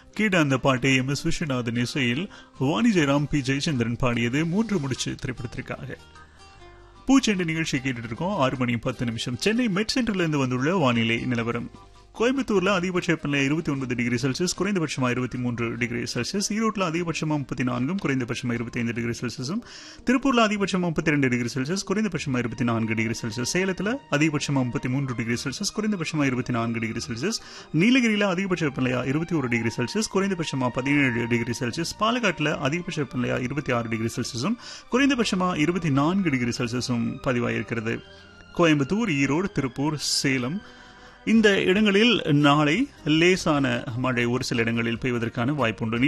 கேட்ட அந்த பாட்டை எம் எஸ் விஸ்வநாதன் இசையில் வாணி ஜெயராம் பி ஜெயச்சந்திரன் பாடியது மூன்று முடிச்சு திரைப்படத்திற்காக பூச்செண்டு நிகழ்ச்சியை கேட்டுட்டு இருக்கோம் ஆறு மணி பத்து நிமிஷம் சென்னை மெட் சென்டர்ல இருந்து வந்துள்ள வானிலை நிலவரம் கோயம்புத்தூர்ல அதிகபட்ச வெப்பநிலை இருபத்தி ஒன்பது டிகிரி செல்சியஸ் குறைந்தபட்சமா இருபத்தி மூன்று டிகிரி செல்சியஸ் ஈரோட்டில் அதிகபட்சமா முப்பத்தி நான்கும் குறைந்தபட்சமா இருபத்தி ஐந்து டிகிரி செல்சியஸும் திருப்பூர்ல அதிகபட்சமா முப்பத்தி ரெண்டு டிகிரி செல்சியஸ் குறைந்தபட்சமா இருபத்தி நான்கு டிகிரி செல்சியஸ் சேலத்தில் அதிகபட்சமா முப்பத்தி மூன்று டிகிரி செல்சியஸ் குறைந்தபட்சமா இருபத்தி நான்கு டிகிரி செல்சியஸ் நீலகிரியில் அதிகபட்ச வெப்பநிலையா இருபத்தி ஒரு டிகிரி செல்சியஸ் குறைந்தபட்சமா பதினேழு டிகிரி செல்சியஸ் பாலக்காட்டில் அதிகபட்ச வெப்பநிலையா இருபத்தி ஆறு டிகிரி செல்சியஸும் குறைந்தபட்சமா இருபத்தி நான்கு டிகிரி செல்சியஸும் பதிவாயிருக்கிறது கோயம்புத்தூர் ஈரோடு திருப்பூர் சேலம் இந்த இடங்களில் நாளை லேசான மழை ஒரு சில இடங்களில் பெய்வதற்கான வாய்ப்புண்டு